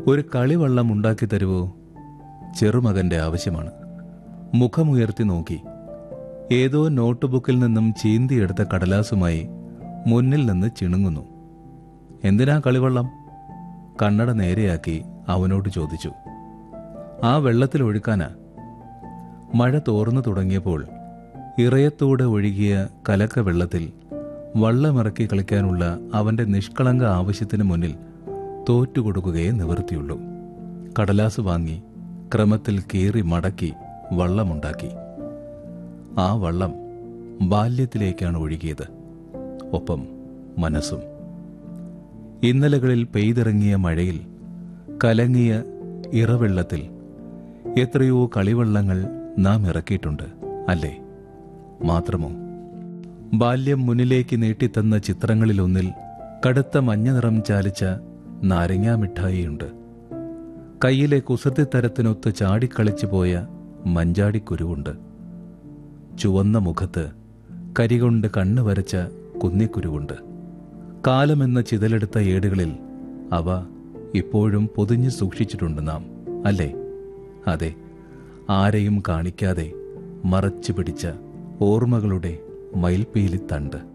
ഒരു കളിവള്ളം ഉണ്ടാക്കി തരുവോ ചെറുമകന്റെ ആവശ്യമാണ് മുഖമുയർത്തി നോക്കി ഏതോ നോട്ട്ബുക്കിൽ നിന്നും ചീന്തിയെടുത്ത കടലാസുമായി മുന്നിൽ നിന്ന് ചിണുങ്ങുന്നു എന്തിനാ കളിവള്ളം കണ്ണട നേരെയാക്കി അവനോട് ചോദിച്ചു ആ വെള്ളത്തിൽ ഒഴുക്കാനാ മഴ തോർന്നു തുടങ്ങിയപ്പോൾ ഇറയത്തൂടെ ഒഴുകിയ കലക്ക വെള്ളത്തിൽ വള്ളമിറക്കി കളിക്കാനുള്ള അവന്റെ നിഷ്കളങ്ക ആവശ്യത്തിന് മുന്നിൽ തോറ്റുകൊടുക്കുകയേ നിവൃത്തിയുള്ളൂ കടലാസ് വാങ്ങി ക്രമത്തിൽ കീറി മടക്കി വള്ളമുണ്ടാക്കി ആ വള്ളം ബാല്യത്തിലേക്കാണ് ഒഴുകിയത് ഒപ്പം മനസ്സും ഇന്നലകളിൽ പെയ്തിറങ്ങിയ മഴയിൽ കലങ്ങിയ ഇറവെള്ളത്തിൽ എത്രയോ കളിവള്ളങ്ങൾ നാം ഇറക്കിയിട്ടുണ്ട് അല്ലേ മാത്രമോ ബാല്യം മുന്നിലേക്ക് നീട്ടിത്തന്ന ചിത്രങ്ങളിലൊന്നിൽ കടുത്ത മഞ്ഞ നിറം ചാലിച്ച നാരങ്ങാ മിഠായിയുണ്ട് കയ്യിലെ കുസൃതിത്തരത്തിനൊത്ത് ചാടിക്കളിച്ചു പോയ മഞ്ചാടിക്കുരുവുണ്ട് ചുവന്ന മുഖത്ത് കരികൊണ്ട് കണ്ണ് വരച്ച കുന്നിക്കുരുവുണ്ട് കാലമെന്ന ചിതലെടുത്ത ഏടുകളിൽ അവ ഇപ്പോഴും പൊതിഞ്ഞു സൂക്ഷിച്ചിട്ടുണ്ട് നാം അല്ലേ അതെ ആരെയും കാണിക്കാതെ മറച്ചു പിടിച്ച ഓർമ്മകളുടെ മയിൽപ്പീലിത്തണ്ട്